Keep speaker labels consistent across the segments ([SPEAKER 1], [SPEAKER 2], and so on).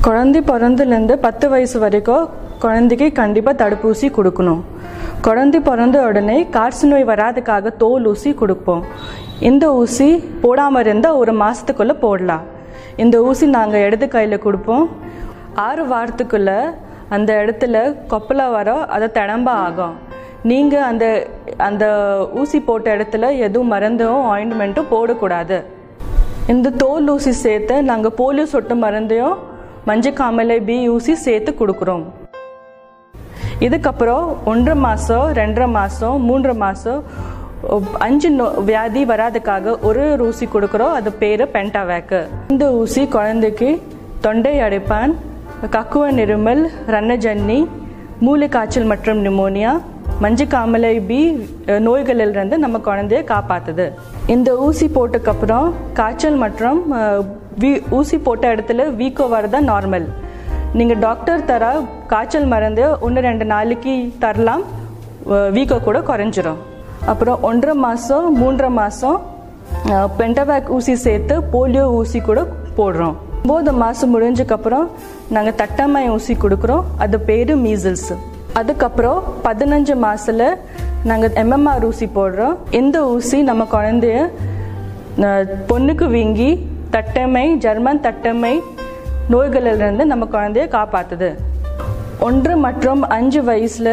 [SPEAKER 1] குழந்தை பிறந்துலேருந்து பத்து வயசு வரைக்கும் குழந்தைக்கு கண்டிப்பாக தடுப்பூசி கொடுக்கணும் குழந்தை பிறந்த உடனே காற்று நோய் வராதுக்காக தோல் ஊசி கொடுப்போம் இந்த ஊசி போடாமல் இருந்தால் ஒரு மாதத்துக்குள்ளே போடலாம் இந்த ஊசி நாங்கள் இடது கையில் கொடுப்போம் ஆறு வாரத்துக்குள்ளே அந்த இடத்துல கொப்பலா வரோம் அதை திடம்ப ஆகும் நீங்கள் அந்த அந்த ஊசி போட்ட இடத்துல எதுவும் மருந்தும் ஆயின்மெண்ட்டும் போடக்கூடாது இந்த தோல் ஊசி சேர்த்து நாங்கள் போலியோ சொட்டு மருந்தையும் மஞ்சக்காமலை பி ஊசி சேர்த்து கொடுக்குறோம் இதுக்கப்புறம் ஒன்றரை மாதம் ரெண்டரை மாதம் மூன்றரை மாதம் அஞ்சு நோ வியாதி வராதுக்காக ஒரு ஊசி கொடுக்குறோம் அது பேர் பென்டாவேக்கு இந்த ஊசி குழந்தைக்கு தொண்டை அடைப்பான் கக்குவ நிருமல் ரன்னஜன்னி மூளை காய்ச்சல் மற்றும் நிமோனியா மஞ்சக்காமலை பி நோய்களிலிருந்து நம்ம குழந்தைய காப்பாத்துது இந்த ஊசி போட்டதுக்கப்புறம் காய்ச்சல் மற்றும் அஹ், வீ- ஊசி போட்ட இடத்துல வீக்கோ வரதா நார்மல் நீங்கள் டாக்டர் தர காய்ச்சல் மருந்து ஒன்று ரெண்டு நாளைக்கு தரலாம் அஹ், வீக்கோ கூட குறைஞ்சிரும் அப்புறம் ஒன்றரை மாதம் மூன்றரை மாதம் பென்டபேக் ஊசி சேர்த்து போலியோ ஊசி கூட போடுறோம் ஒம்பது மாதம் முடிஞ்சக்கப்புறம் நாங்கள் தட்டம்மாய் ஊசி கொடுக்குறோம் அது பேர் மீசில்ஸ் அதுக்கப்புறம் பதினஞ்சு மாசத்துல நாங்கள் எம்எம்ஆர் ஊசி போடுறோம் இந்த ஊசி நம்ம குழந்தைய அஹ், பொண்ணுக்கு வீங்கி தட்டமை ஜெர்மன் தட்டமை நோய்களிலிருந்து நம்ம குழந்தைய காப்பாத்துது ஒன்று மற்றும் அஞ்சு வயசுல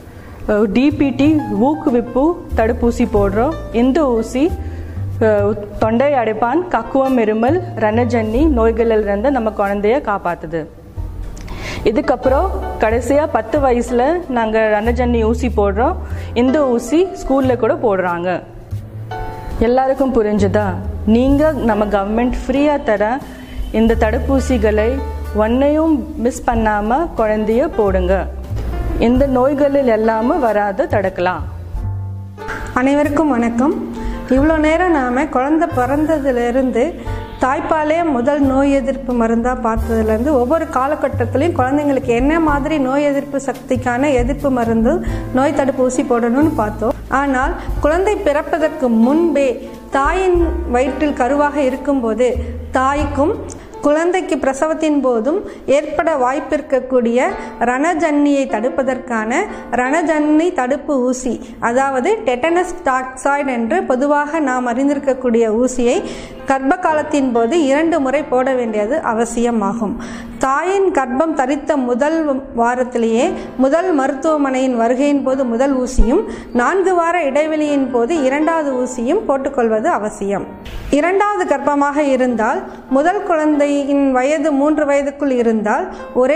[SPEAKER 1] டிபிடி ஊக்குவிப்பு தடுப்பூசி போடுறோம் இந்த ஊசி அஹ், தொண்டை அடைப்பான் கக்குவம் இருமல் ரணஜன்னி நோய்களிலிருந்து நம்ம குழந்தைய காப்பாத்துது இதுக்கப்புறம் கடைசியாக பத்து வயசில் நாங்கள் ரணஜன்னி ஊசி போடுறோம் இந்த ஊசி ஸ்கூலில் கூட போடுறாங்க எல்லாருக்கும் புரிஞ்சுதா நீங்கள் நம்ம கவர்மெண்ட் ஃப்ரீயாக தர இந்த தடுப்பூசிகளை ஒன்றையும் மிஸ் பண்ணாமல் குழந்தைய போடுங்க இந்த நோய்களில் எல்லாமே வராது தடுக்கலாம்
[SPEAKER 2] அனைவருக்கும் வணக்கம் இவ்வளோ நேரம் நாம் குழந்தை பிறந்ததுலேருந்து தாய்ப்பாலே முதல் நோய் எதிர்ப்பு மருந்தாக பார்த்ததுலேருந்து ஒவ்வொரு காலகட்டத்திலையும் குழந்தைங்களுக்கு என்ன மாதிரி நோய் எதிர்ப்பு சக்திக்கான எதிர்ப்பு மருந்து நோய் தடுப்பூசி போடணும்னு பார்த்தோம் ஆனால் குழந்தை பிறப்பதற்கு முன்பே தாயின் வயிற்றில் கருவாக இருக்கும்போது தாய்க்கும் குழந்தைக்கு பிரசவத்தின் போதும் ஏற்பட வாய்ப்பிருக்கக்கூடிய ரணஜன்னியை தடுப்பதற்கான ரணஜன்னி தடுப்பு ஊசி அதாவது டெட்டனஸ் டாக்ஸாய்டு என்று பொதுவாக நாம் அறிந்திருக்கக்கூடிய ஊசியை கர்ப்ப காலத்தின் போது இரண்டு முறை போட வேண்டியது அவசியமாகும் தாயின் கர்ப்பம் தரித்த முதல் வாரத்திலேயே முதல் மருத்துவமனையின் வருகையின் போது முதல் ஊசியும் நான்கு வார இடைவெளியின் போது இரண்டாவது ஊசியும் போட்டுக்கொள்வது அவசியம் இரண்டாவது கர்ப்பமாக இருந்தால் முதல் குழந்தையின் வயது மூன்று வயதுக்குள் இருந்தால் ஒரே